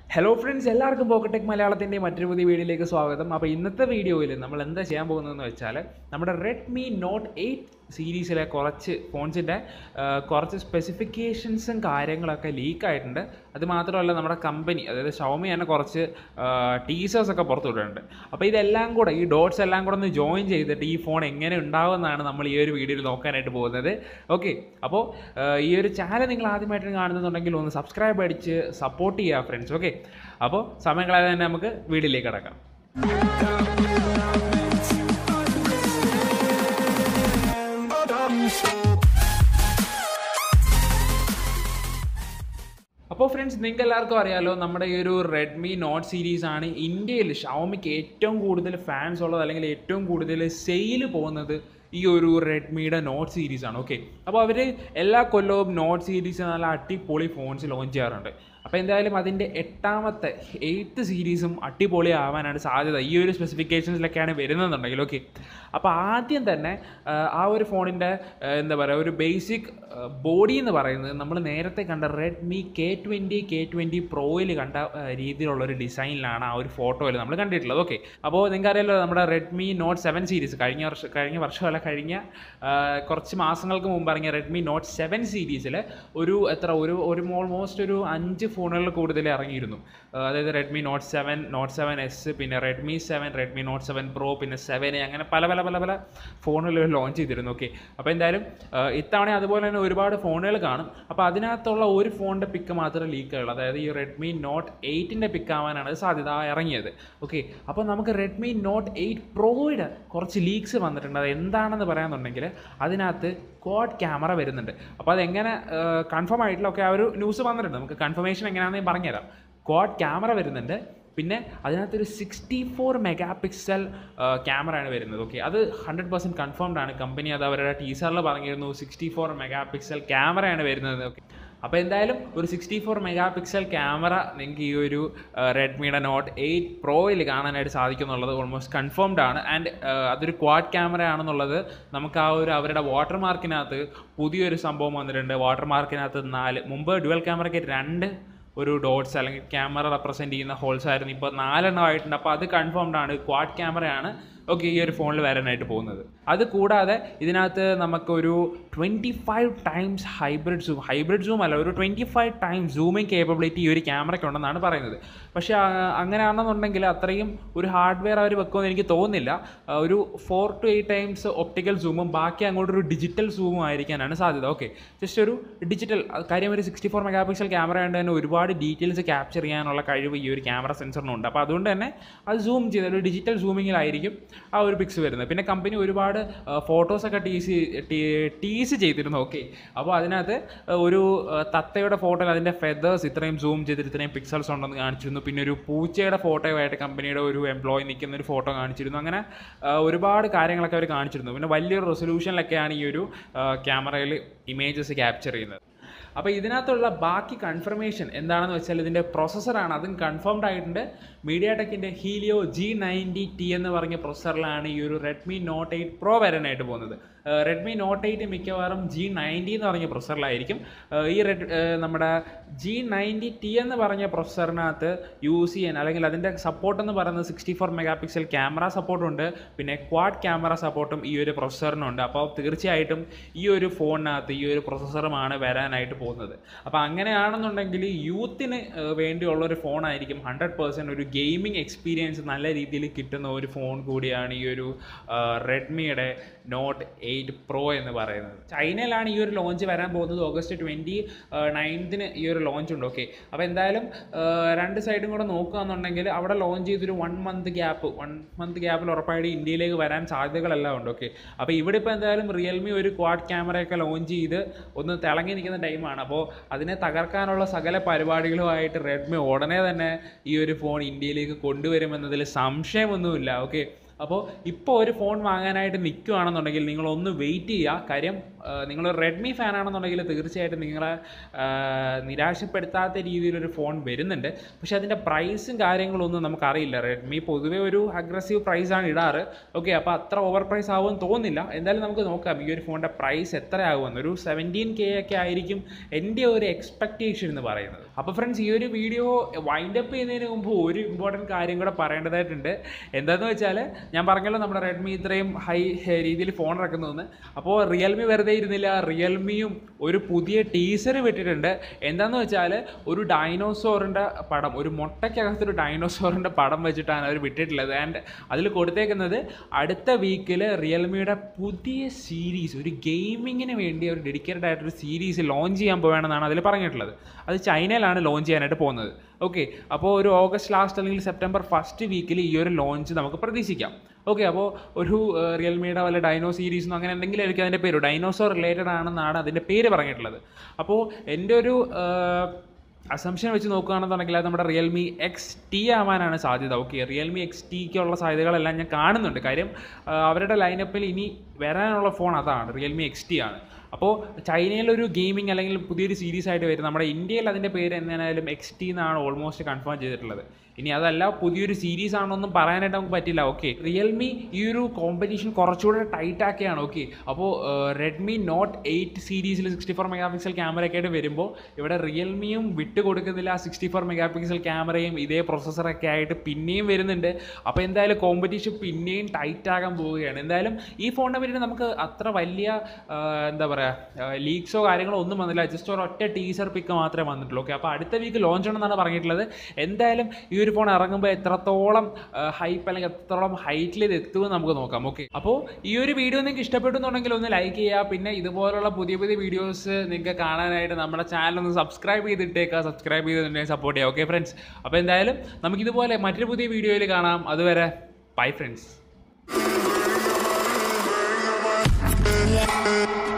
Hello friends എല്ലാവർക്കും പോക്കടെക് മലയാളത്തിൻ്റെ മറ്റൊരു പുതിയ വീഡിയോയിലേക്ക് സ്വാഗതം അപ്പോൾ ഇന്നത്തെ വീഡിയോയിൽ നമ്മൾ എന്താ ചെയ്യാൻ പോകുന്നതെന്ന് വെച്ചാൽ നമ്മുടെ റെഡ്മി നോട്ട് എയ്റ്റ് സീരീസിലെ കുറച്ച് ഫോൺസിൻ്റെ കുറച്ച് സ്പെസിഫിക്കേഷൻസും കാര്യങ്ങളൊക്കെ ലീക്ക് ആയിട്ടുണ്ട് അത് മാത്രമല്ല നമ്മുടെ കമ്പനി അതായത് ഷവമി തന്നെ കുറച്ച് ടീസേഴ്സ് ഒക്കെ പുറത്തു വിട്ടിട്ടുണ്ട് അപ്പോൾ ഇതെല്ലാം കൂടെ ഈ ഡോട്ട്സ് എല്ലാം കൂടെ ഒന്ന് ജോയിൻ ചെയ്തിട്ട് ഈ ഫോൺ എങ്ങനെ ഉണ്ടാവുമെന്നാണ് നമ്മൾ ഈ ഒരു വീഡിയോയിൽ നോക്കാനായിട്ട് പോകുന്നത് ഓക്കെ അപ്പോൾ ഈ ഒരു ചാനൽ നിങ്ങൾ ആദ്യമായിട്ട് കാണുന്നുണ്ടെങ്കിൽ ഒന്ന് സബ്സ്ക്രൈബ് അടിച്ച് സപ്പോർട്ട് ചെയ്യുക ഫ്രണ്ട്സ് ഓക്കെ അപ്പോൾ സമയം കളയാതെ തന്നെ നമുക്ക് വീഡിയോയിലേക്ക് കിടക്കാം അപ്പോൾ ഫ്രണ്ട്സ് നിങ്ങൾക്ക് എല്ലാവർക്കും അറിയാലോ നമ്മുടെ ഈ ഒരു റെഡ്മി നോട്ട് സീരീസ് ആണ് ഇന്ത്യയിൽ ഷവമിക്ക് ഏറ്റവും കൂടുതൽ ഫാൻസ് ഉള്ളത് അല്ലെങ്കിൽ ഏറ്റവും കൂടുതൽ സെയിൽ പോകുന്നത് ഈ ഒരു റെഡ്മിയുടെ നോട്ട് സീരീസ് ആണ് ഓക്കെ അപ്പോൾ അവർ എല്ലാ കൊല്ലവും നോട്ട് സീരീസ് നല്ല അടിപൊളി ഫോൺസ് ലോഞ്ച് ചെയ്യാറുണ്ട് അപ്പോൾ എന്തായാലും അതിൻ്റെ എട്ടാമത്തെ എയ്ത്ത് സീരീസും അടിപൊളി ആവാനാണ് സാധ്യത ഈ ഒരു സ്പെസിഫിക്കേഷൻസിലൊക്കെയാണ് വരുന്നതെന്നുണ്ടെങ്കിൽ ഓക്കെ അപ്പോൾ ആദ്യം തന്നെ ആ ഒരു ഫോണിൻ്റെ എന്താ പറയുക ഒരു ബേസിക് ബോഡി എന്ന് പറയുന്നത് നമ്മൾ നേരത്തെ കണ്ട Redmi K twenty K twenty പ്രോയിൽ കണ്ട രീതിയിലുള്ള ഒരു ഡിസൈനിലാണ് ആ ഒരു ഫോട്ടോയിൽ നമ്മൾ കണ്ടിട്ടുള്ളത് ഓക്കെ അപ്പോൾ നിങ്ങൾക്കറിയാലോ നമ്മുടെ റെഡ്മി നോട്ട് സെവൻ സീരീസ് കഴിഞ്ഞ വർഷം കഴിഞ്ഞ വർഷമല്ല കഴിഞ്ഞ കുറച്ച് മാസങ്ങൾക്ക് മുമ്പ് ഇറങ്ങിയ റെഡ്മി നോട്ട് സെവൻ സീരീസിൽ ഒരു എത്ര ഒരു ഒരു ഓൾമോസ്റ്റ് ഒരു അഞ്ച് ഫോണുകളിൽ കൂടുതൽ ഇറങ്ങിയിരുന്നു അതായത് Redmi note seven note seven S പിന്നെ Redmi seven Redmi note seven pro പിന്നെ സെവൻ എ അങ്ങനെ പല പല പല പല ഫോണുകൾ ലോഞ്ച് ചെയ്തിരുന്നു ഓക്കെ അപ്പോൾ എന്തായാലും ഇത്തവണ അതുപോലെ തന്നെ ഒരുപാട് ഫോണുകൾ കാണും അപ്പോൾ അതിനകത്തുള്ള ഒരു ഫോണിൻ്റെ പിക്ക് മാത്രമേ ലീക്ക് ആയുള്ളൂ അതായത് ഈ റെഡ്മി നോട്ട് എയ്റ്റിൻ്റെ പിക്ക് ആവാനാണ് സാധ്യത ഇറങ്ങിയത് ഓക്കെ അപ്പോൾ നമുക്ക് റെഡ്മി നോട്ട് എയ്റ്റ് പ്രോയുടെ കുറച്ച് ലീക്സ് വന്നിട്ടുണ്ട് അത് എന്താണെന്ന് പറയാമെന്നുണ്ടെങ്കിൽ അതിനകത്ത് ക്വാഡ് ക്യാമറ വരുന്നുണ്ട് അപ്പോൾ അതെങ്ങനെ കൺഫേം ആയിട്ടുള്ള ഒക്കെ ആ ഒരു ന്യൂസ് വന്നിട്ടുണ്ട് നമുക്ക് കൺഫർമേഷൻ എങ്ങനെയാണെന്ന് ഞാൻ പറഞ്ഞുതരാം ക്വാഡ് ക്യാമറ വരുന്നുണ്ട് പിന്നെ അതിനകത്തൊരു സിക്സ്റ്റി ഫോർ മെഗാ പിക്സൽ ക്യാമറയാണ് വരുന്നത് ഓക്കെ അത് ഹൺഡ്രഡ് പെർസെൻറ്റ് കൺഫേംഡ് ആണ് കമ്പനി അത് അവരുടെ ടീസറിൽ പറഞ്ഞിരുന്നു സിക്സ്റ്റി ഫോർ മെഗാ പിക്സൽ ക്യാമറയാണ് വരുന്നത് ഓക്കെ അപ്പോൾ എന്തായാലും ഒരു sixty four megapixel camera നിങ്ങൾക്ക് ഈ ഒരു റെഡ്മിയുടെ നോട്ട് എയ്റ്റ് പ്രോയിൽ കാണാനായിട്ട് സാധിക്കും എന്നുള്ളത് ഓൾമോസ്റ്റ് കൺഫേംഡ് ആണ് ആൻഡ് അതൊരു ക്വാഡ് ക്യാമറ ആണെന്നുള്ളത് നമുക്ക് ആ ഒരു അവരുടെ വാട്ടർ മാർക്കിനകത്ത് പുതിയൊരു സംഭവം വന്നിട്ടുണ്ട് വാട്ടർ മാർക്കിനകത്ത് നാല് മുമ്പ് ഡുവൽ ക്യാമറയ്ക്ക് രണ്ട് ഒരു ഡോട്ട്സ് അല്ലെങ്കിൽ ക്യാമറ റെപ്രസെൻറ്റ് ചെയ്യുന്ന ഹോൾസ് ആയിരുന്നു ഇപ്പോൾ നാലെണ്ണം ആയിട്ടുണ്ട് അപ്പോൾ അത് കൺഫേംഡ് ആണ് ക്വാഡ് ക്യാമറയാണ് ഓക്കെ ഈ ഒരു ഫോണിൽ വരാനായിട്ട് പോകുന്നത് അത് കൂടാതെ ഇതിനകത്ത് നമുക്കൊരു twenty five times hybrid zoom hybrid zoom അല്ല ഒരു twenty five times zooming capability ഈ ഒരു ക്യാമറയ്ക്ക് ഉണ്ടെന്നാണ് പറയുന്നത് പക്ഷേ അങ്ങനെയാണെന്നുണ്ടെങ്കിൽ അത്രയും ഒരു ഹാർഡ്വെയർ അവർ വെക്കുമെന്ന് എനിക്ക് തോന്നുന്നില്ല ഒരു four to eight times optical സൂമും ബാക്കി അങ്ങോട്ടൊരു ഡിജിറ്റൽ സൂമും ആയിരിക്കാനാണ് സാധ്യത ഓക്കെ ജസ്റ്റ് ഒരു ഡിജിറ്റൽ കാര്യം ഒരു sixty four megapixel camera ആയതുകൊണ്ട് തന്നെ ഒരുപാട് ഡീറ്റെയിൽസ് ക്യാപ്ചർ ചെയ്യാനുള്ള കഴിവ് ഈ ഒരു ക്യാമറ സെൻസറിനുണ്ട് അപ്പോൾ അതുകൊണ്ട് തന്നെ അത് സൂം ചെയ്ത് ഒരു ഡിജിറ്റൽ സൂമിങ്ങിലായിരിക്കും ആ ഒരു പിക്സ് വരുന്നത് പിന്നെ കമ്പനി ഒരുപാട് ഫോട്ടോസൊക്കെ ടീസ് ടീസ് ചെയ്തിരുന്നു ഓക്കെ അപ്പോൾ അതിനകത്ത് ഒരു തത്തയുടെ ഫോട്ടോയിൽ അതിൻ്റെ ഫെദേഴ്സ് ഇത്രയും സൂം ചെയ്തിട്ട് ഇത്രയും പിക്സൽസ് ഉണ്ടെന്ന് കാണിച്ചിരുന്നു പിന്നെ ഒരു പൂച്ചയുടെ ഫോട്ടോയുമായിട്ട് കമ്പനിയുടെ ഒരു എംപ്ലോയി നിൽക്കുന്ന ഒരു ഫോട്ടോ കാണിച്ചിരുന്നു അങ്ങനെ ഒരുപാട് കാര്യങ്ങളൊക്കെ അവർ കാണിച്ചിരുന്നു പിന്നെ വലിയൊരു റെസൊല്യൂഷനിലൊക്കെയാണ് ഈ ഒരു ക്യാമറയിൽ ഇമേജസ് ക്യാപ്ചർ ചെയ്യുന്നത് അപ്പോൾ ഇതിനകത്തുള്ള ബാക്കി കൺഫർമേഷൻ എന്താണെന്ന് വെച്ചാൽ ഇതിൻ്റെ പ്രോസസ്സറാണ് അതും കൺഫേംഡ് ആയിട്ടുണ്ട് മീഡിയ ടെക്കിൻ്റെ ഹീലിയോ ജി നയൻറ്റി ടി എന്ന് പറഞ്ഞ പ്രൊസസ്സറിലാണ് ഈ ഒരു റെഡ്മി നോട്ട് എയ്റ്റ് പ്രോ വരാനായിട്ട് പോകുന്നത് റെഡ്മി നോട്ട് എയ്റ്റ് മിക്കവാറും ജി നയൻറ്റി എന്ന് പറഞ്ഞ പ്രൊസസ്സറിലായിരിക്കും ഈ റെഡ് നമ്മുടെ ജി നയൻറ്റി ടി എന്ന് പറഞ്ഞ പ്രൊസസ്സറിനകത്ത് യൂസ് ചെയ്യാൻ അല്ലെങ്കിൽ അതിൻ്റെ സപ്പോർട്ട് എന്ന് പറയുന്നത് sixty four megapixel camera സപ്പോർട്ടുണ്ട് പിന്നെ ക്വാഡ് ക്യാമറ സപ്പോർട്ടും ഈ ഒരു പ്രൊസസ്സറിനുണ്ട് അപ്പോൾ തീർച്ചയായിട്ടും ഈ ഒരു ഫോണിനകത്ത് ഈ ഒരു പ്രൊസസ്സറുമാണ് വരാനായിട്ട് പോകുന്നത് അപ്പോൾ അങ്ങനെയാണെന്നുണ്ടെങ്കിൽ യൂത്തിന് വേണ്ടിയുള്ള ഒരു ഫോണായിരിക്കും ഹൺഡ്രഡ് പേഴ്സൻറ്റ് ഒരു ഗെയിമിംഗ് എക്സ്പീരിയൻസ് നല്ല രീതിയിൽ കിട്ടുന്ന ഒരു ഫോൺ കൂടിയാണ് ഈ ഒരു റെഡ്മിയുടെ നോട്ട് എയ്റ്റ് പ്രോ എന്ന് പറയുന്നത് ചൈനയിലാണ് ഈ ഒരു ലോഞ്ച് വരാൻ പോകുന്നത് ഓഗസ്റ്റ് ട്വൻറ്റി നയൻത്തിന് ഈ ഒരു ലോഞ്ച് ഉണ്ട് ഓക്കെ അപ്പോൾ എന്തായാലും രണ്ട് സൈഡും കൂടെ നോക്കുകയെന്നുണ്ടെങ്കിൽ അവിടെ ലോഞ്ച് ചെയ്തൊരു one month gap one month ഗ്യാപ്പിൽ ഉറപ്പായിട്ട് ഇന്ത്യയിലേക്ക് വരാൻ സാധ്യതകളെല്ലാം ഉണ്ട് ഓക്കെ അപ്പോൾ ഇവിടെ ഇപ്പോൾ എന്തായാലും റിയൽമി ഒരു ക്വാഡ് ക്യാമറയൊക്കെ ലോഞ്ച് ചെയ്ത് ഒന്ന് തിളങ്ങി നിൽക്കുന്ന ടൈമാണ് അപ്പോൾ അതിനെ തകർക്കാനുള്ള സകല പരിപാടികളുമായിട്ട് റെഡ്മി ഉടനെ തന്നെ ഈ ഒരു ഫോൺ ഇന്ത്യയിലേക്ക് കൊണ്ടുവരുമെന്നതിൽ സംശയമൊന്നുമില്ല ഓക്കെ അപ്പോൾ ഇപ്പോൾ ഒരു ഫോൺ വാങ്ങാനായിട്ട് നിൽക്കുകയാണെന്നുണ്ടെങ്കിൽ നിങ്ങളൊന്ന് വെയിറ്റ് ചെയ്യുക കാര്യം നിങ്ങൾ റെഡ്മി ഫാൻ ആണെന്നുണ്ടെങ്കിൽ തീർച്ചയായിട്ടും നിങ്ങളെ നിരാശപ്പെടുത്താത്ത രീതിയിലൊരു ഫോൺ വരുന്നുണ്ട് പക്ഷെ അതിൻ്റെ പ്രൈസും കാര്യങ്ങളൊന്നും നമുക്കറിയില്ല റെഡ്മി പൊതുവേ ഒരു അഗ്രസീവ് പ്രൈസാണ് ഇടാറ് ഓക്കെ അപ്പോൾ അത്ര ഓവർ പ്രൈസ് ആവുമെന്ന് തോന്നുന്നില്ല എന്തായാലും നമുക്ക് നോക്കാം ഈ ഒരു ഫോണിൻ്റെ പ്രൈസ് എത്ര ആകുമെന്ന് ഒരു സെവൻറ്റീൻ കെ ഒക്കെ ആയിരിക്കും എൻ്റെ ഒരു എക്സ്പെക്റ്റേഷൻ എന്ന് പറയുന്നത് അപ്പോൾ ഫ്രണ്ട്സ് ഈ ഒരു വീഡിയോ വൈൻഡ് അപ്പ് ചെയ്യുന്നതിന് മുമ്പ് ഒരു ഇമ്പോർട്ടൻറ്റ് കാര്യം കൂടെ പറയേണ്ടതായിട്ടുണ്ട് എന്താണെന്ന് വെച്ചാൽ ഞാൻ പറഞ്ഞല്ലോ നമ്മുടെ റെഡ്മി ഇത്രയും ഹൈ രീതിയിൽ ഫോൺ ഇറക്കുന്നതെന്ന് അപ്പോൾ റിയൽമി വെറുതെ ഇരുന്നില്ല റിയൽമിയും ഒരു പുതിയ ടീസർ വിട്ടിട്ടുണ്ട് എന്താണെന്ന് വെച്ചാൽ ഒരു ഡൈനോസോറിൻ്റെ പടം ഒരു മുട്ടയ്ക്കകത്തൊരു ഡൈനോസോറിൻ്റെ പടം വെച്ചിട്ടാണ് അവർ വിട്ടിട്ടുള്ളത് ആൻഡ് അതിൽ കൊടുത്തേക്കുന്നത് അടുത്ത വീക്കിൽ റിയൽമിയുടെ പുതിയ സീരീസ് ഒരു ഗെയിമിങ്ങിന് വേണ്ടി ഒരു ഡെഡിക്കേറ്റഡ് ആയിട്ടൊരു സീരീസ് ലോഞ്ച് ചെയ്യാൻ പോവുകയാണെന്നാണ് അതിൽ പറഞ്ഞിട്ടുള്ളത് അത് ചൈനയിലാണ് ലോഞ്ച് ചെയ്യാനായിട്ട് പോകുന്നത് ഓക്കെ അപ്പോൾ ഒരു ഓഗസ്റ്റ് ലാസ്റ്റ് അല്ലെങ്കിൽ സെപ്റ്റംബർ ഫസ്റ്റ് വീക്കിൽ ഈ ഒരു ലോഞ്ച് നമുക്ക് പ്രതീക്ഷിക്കാം ഓക്കെ അപ്പോൾ ഒരു റിയൽമിയുടെ വല്ല ഡൈനോ സീരീസെന്നോ അങ്ങനെ എന്തെങ്കിലും ആയിരിക്കും അതിൻ്റെ പേര് ഡൈനോസോർ റിലേറ്റഡ് ആണെന്നാണ് അതിൻ്റെ പേര് പറഞ്ഞിട്ടുള്ളത് അപ്പോൾ എൻ്റെ ഒരു അസംഷൻ വെച്ച് നോക്കുകയാണെന്നുണ്ടെങ്കിൽ അത് നമ്മുടെ റിയൽമി എക്സ് ടി ആവാനാണ് സാധ്യത ഓക്കെ റിയൽമി എക്സ് ടിക്കുള്ള സാധ്യതകളെല്ലാം ഞാൻ കാണുന്നുണ്ട് കാര്യം ആ, അവരുടെ ലൈനപ്പിൽ ഇനി വരാനുള്ള ഫോൺ അതാണ് റിയൽമി എക്സ് ടി ആണ് അപ്പോൾ ചൈനയിലൊരു ഗെയിമിംഗ് അല്ലെങ്കിൽ പുതിയൊരു സീരീസ് ആയിട്ട് വരും നമ്മുടെ ഇന്ത്യയിൽ അതിൻ്റെ പേര് എന്തായാലും എക്സ് ടി എന്നാണ് ഓൾമോസ്റ്റ് കൺഫേം ചെയ്തിട്ടുള്ളത് ഇനി അതല്ല പുതിയൊരു സീരീസ് ആണെന്നൊന്നും പറയാനായിട്ട് നമുക്ക് പറ്റില്ല ഓക്കെ റിയൽമി ഈ ഒരു കോമ്പറ്റീഷൻ കുറച്ചുകൂടെ ടൈറ്റ് ആക്കിയാണ് ഓക്കെ അപ്പോൾ റെഡ്മി നോട്ട് എയ്റ്റ് സീരീസിൽ സിക്സ്റ്റി ഫോർ മെഗാ പിക്സൽ ക്യാമറയൊക്കെ ആയിട്ട് വരുമ്പോൾ ഇവിടെ റിയൽമിയും വിട്ട് കൊടുക്കുന്നില്ല സിക്സ്റ്റി ഫോർ മെഗാ പിക്സൽ ക്യാമറയും ഇതേ പ്രൊസസ്സറൊക്കെ ആയിട്ട് പിന്നെയും വരുന്നുണ്ട് അപ്പോൾ എന്തായാലും കോമ്പറ്റീഷൻ പിന്നെയും ടൈറ്റ് ആകാൻ പോവുകയാണ് എന്തായാലും ഈ ഫോണിനെ പറ്റി നമുക്ക് അത്ര വലിയ ആ, എന്താ പറയുക ലീക്സോ കാര്യങ്ങളോ ഒന്നും വന്നില്ല ജസ്റ്റ് ഒരു ഒറ്റ ടീസർ പിക്ക് മാത്രമേ വന്നിട്ടുള്ളൂ ഓക്കെ അപ്പോൾ അടുത്ത വീക്ക് ലോഞ്ച് ഉണ്ടെന്നാണ് പറഞ്ഞിട്ടുള്ളത് എന്തായാലും ഈ ഒരു ഫോൺ ഇറങ്ങുമ്പോൾ എത്രത്തോളം ഹൈപ്പ് അല്ലെങ്കിൽ എത്രത്തോളം ഹൈറ്റിൽ ഇത് എത്തുമെന്ന് നമുക്ക് നോക്കാം ഓക്കെ അപ്പോൾ ഈ ഒരു വീഡിയോ നിങ്ങൾക്ക് ഇഷ്ടപ്പെട്ടു എന്നുണ്ടെങ്കിൽ ഒന്ന് ലൈക്ക് ചെയ്യുക പിന്നെ ഇതുപോലുള്ള പുതിയ പുതിയ വീഡിയോസ് നിങ്ങൾക്ക് കാണാനായിട്ട് നമ്മുടെ ചാനൽ ഒന്ന് സബ്സ്ക്രൈബ് ചെയ്തിട്ടേക്കുക സബ്സ്ക്രൈബ് ചെയ്തിട്ടുണ്ടെങ്കിൽ സപ്പോർട്ട് ചെയ്യുക ഓക്കെ ഫ്രണ്ട്സ് അപ്പോൾ എന്തായാലും നമുക്കിതുപോലെ മറ്റൊരു പുതിയ വീഡിയോയിൽ കാണാം അതുവരെ ബൈ ഫ്രണ്ട്സ് Yeah.